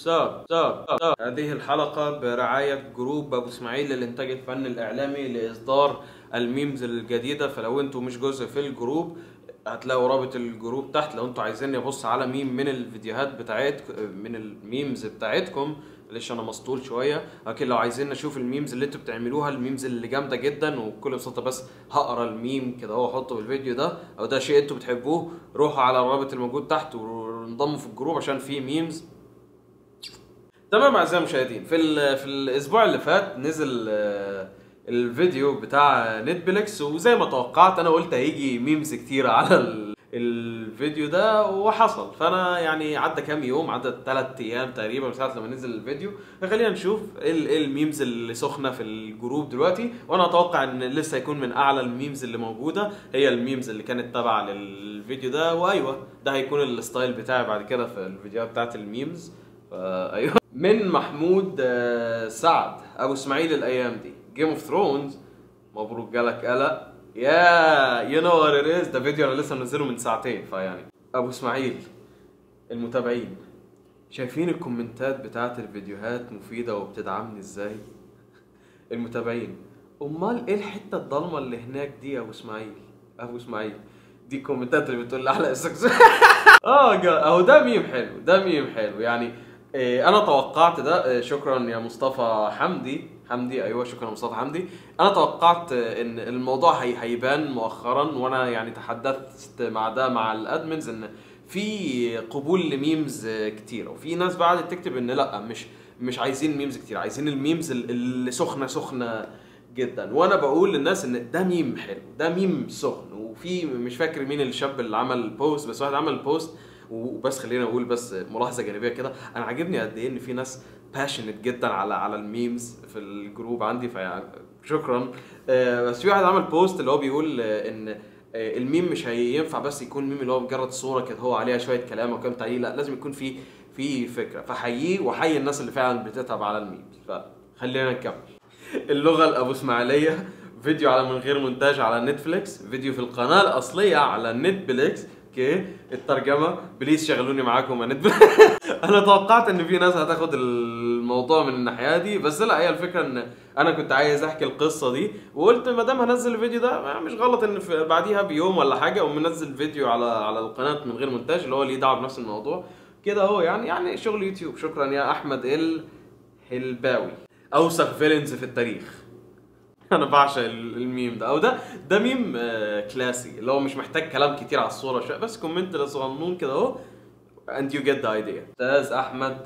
ساب ساب ساب. هذه الحلقة برعاية جروب أبو إسماعيل للإنتاج الفني الإعلامي لإصدار الميمز الجديدة فلو أنتوا مش جزء في الجروب هتلاقوا رابط الجروب تحت لو انتوا عايزين ابص على ميم من الفيديوهات بتاعتكم من الميمز بتاعتكم معلش انا مسطول شويه لكن لو عايزين نشوف الميمز اللي انتوا بتعملوها الميمز اللي جامده جدا وبكل بساطه بس هقرا الميم كده اهو احطه في الفيديو ده او ده شيء انتوا بتحبوه روحوا على الرابط الموجود تحت وانضموا في الجروب عشان في ميمز تمام اعزائي المشاهدين في ال- في الاسبوع اللي فات نزل آه، الفيديو بتاع نتفليكس وزي ما توقعت انا قلت هيجي ميمز كتير على ال- الفيديو ده وحصل فانا يعني عدى كام يوم عدى ثلاث ايام تقريبا من ساعه لما نزل الفيديو فخلينا نشوف ايه ال- إيه الميمز اللي سخنه في الجروب دلوقتي وانا اتوقع ان لسه هيكون من اعلى الميمز اللي موجوده هي الميمز اللي كانت تابعه للفيديو ده وايوه ده هيكون الستايل بتاعي بعد كده في الفيديوهات بتاعت الميمز فايوه من محمود آه، سعد ابو اسماعيل الايام دي جيم اوف ثرونز مبروك جالك قلق يا يو نو وات ات از ده فيديو انا لسه منزله من ساعتين فيعني ابو اسماعيل المتابعين شايفين الكومنتات بتاعت الفيديوهات مفيده وبتدعمني ازاي المتابعين امال ايه الحته الضلمه اللي هناك دي يا ابو اسماعيل ابو اسماعيل دي الكومنتات اللي بتقول لي احلى السكس اه جا- اهو ده ميم حلو ده ميم حلو يعني إيه انا توقعت ده إيه شكرا يا مصطفى حمدي حمدي ايوه شكرا مصطفى حمدي انا توقعت آه، ان الموضوع هي هيبان مؤخرا وانا يعني تحدثت مع ده مع الادمنز ان في قبول لميمز آه، كتير وفي ناس بعدت تكتب ان لا مش مش عايزين ميمز كتير عايزين الميمز ال- اللي سخنه سخنه جدا وانا بقول للناس ان ده ميم حلو ده ميم سخن وفي مش فاكر مين الشاب اللي عمل بوست بس واحد عمل بوست وبس خلينا اقول بس ملاحظه جانبيه كده انا عاجبني قد ايه ان في ناس باشنت جدا على على الميمز في الجروب عندي فيعني شكرا آه، بس في واحد عمل بوست اللي هو بيقول آه، ان آه، الميم مش هينفع بس يكون ميم اللي هو مجرد صوره كده هو عليها شويه كلام وكلام تعليق لا لازم يكون في في فكره فحييه وحيي الناس اللي فعلا بتتعب على الميمز فخلينا نكمل اللغه الابو اسماعيليه فيديو على من غير مونتاج على نتفليكس فيديو في القناه الاصليه على نتفليكس اوكي الترجمه بليز شغلوني معاكم يا نتفليكس انا توقعت ان في ناس هتاخد الموضوع من الناحيه دي بس لا هي الفكره ان انا كنت عايز احكي القصه دي وقلت ما دام هنزل الفيديو ده مش غلط ان في بعديها بيوم ولا حاجه اقوم منزل فيديو على على القناه من غير مونتاج اللي هو ليه دعوه بنفس الموضوع كده اهو يعني يعني شغل يوتيوب شكرا يا احمد الهلباوي اوسخ فيلنز في التاريخ انا بعشق ال- الميم ده او ده ده ميم آه، كلاسي اللي هو مش محتاج كلام كتير على الصوره شويه بس كومنت صغنون كده اهو and you get the idea استاذ احمد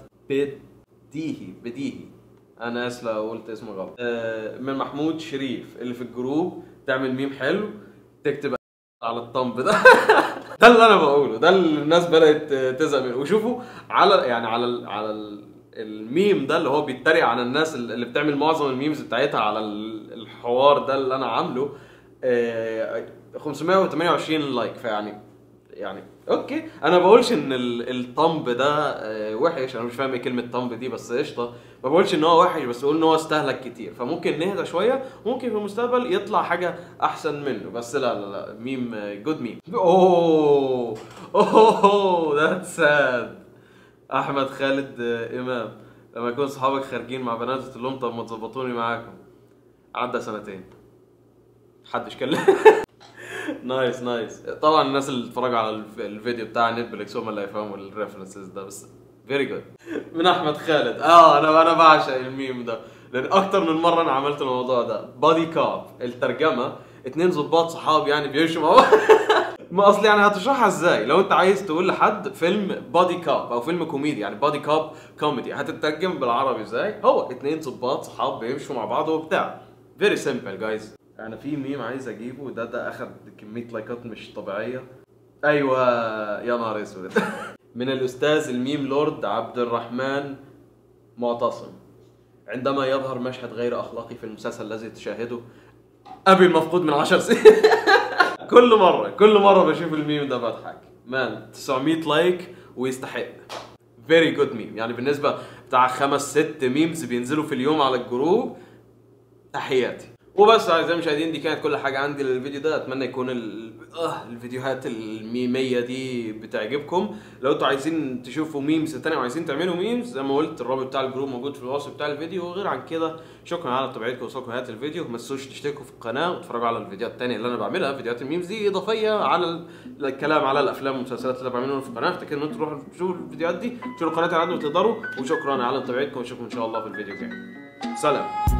بديهي بديهي انا اسف لو قلت اسمه غلط آه، من محمود شريف اللي في الجروب تعمل ميم حلو تكتب على الطنب ده ده اللي انا بقوله ده اللي الناس بدات تزهق منه وشوفوا على يعني على ال على ال الميم ده اللي هو بيتريق على الناس اللي بتعمل معظم الميمز بتاعتها على ال- الحوار ده اللي انا عامله آه، 528 لايك فيعني يعني اوكي انا بقولش ان ال- الطنب ده آه، وحش انا مش فاهم ايه كلمه طنب دي بس قشطه ما بقولش ان هو وحش بس بقول ان هو استهلك كتير فممكن نهدى شويه ممكن في المستقبل يطلع حاجه احسن منه بس لا لا لا ميم جود ميم اوه اوه ذاتس ساد احمد خالد آه، امام لما يكون صحابك خارجين مع بنات تقول لهم طب ما تظبطوني معاكم عدى سنتين محدش كلم نايس نايس طبعا الناس اللي اتفرجوا على الف- الفيديو بتاع نتفليكس هم اللي هيفهموا الريفرنسز ده بس فيري جود من احمد خالد اه انا انا بعشق الميم ده لان اكتر من مره انا عملت الموضوع ده بادي كاب الترجمه اتنين ظباط صحاب يعني بيمشوا مع بعض ما اصل يعني هتشرحها ازاي لو انت عايز تقول لحد فيلم بادي كاب او فيلم كوميدي يعني بادي كاب كوميدي هتترجم بالعربي ازاي هو اتنين ظباط صحاب بيمشوا مع بعض وبتاع فيري سيمبل جايز انا في ميم عايز اجيبه ده ده اخد كميه لايكات مش طبيعيه ايوه يا نهار اسود من الاستاذ الميم لورد عبد الرحمن معتصم عندما يظهر مشهد غير اخلاقي في المسلسل الذي تشاهده ابي المفقود من عشر سنين كل مره كل مره بشوف الميم ده بضحك مان 900 لايك ويستحق فيري جود ميم يعني بالنسبه بتاع خمس ست ميمز بينزلوا في اليوم على الجروب تحياتي وبس اعزائي المشاهدين دي كانت كل حاجه عندي للفيديو ده اتمنى يكون ال... آه الفيديوهات الميميه دي بتعجبكم لو انتوا عايزين تشوفوا ميمز تانية وعايزين تعملوا ميمز زي ما قلت الرابط بتاع الجروب موجود في الوصف بتاع الفيديو وغير عن كده شكرا على متابعتكم وصلكم نهايه الفيديو ما تنسوش تشتركوا في القناه وتتفرجوا على الفيديوهات التانية اللي انا بعملها فيديوهات الميمز دي اضافيه على ال- الكلام على الافلام والمسلسلات اللي بعملهم في القناه افتكروا ان انتوا تروحوا تشوفوا الفيديوهات دي تشوفوا القناه على قد ما تقدروا وشكرا على متابعتكم واشوفكم ان شاء الله في الفيديو الجاي سلام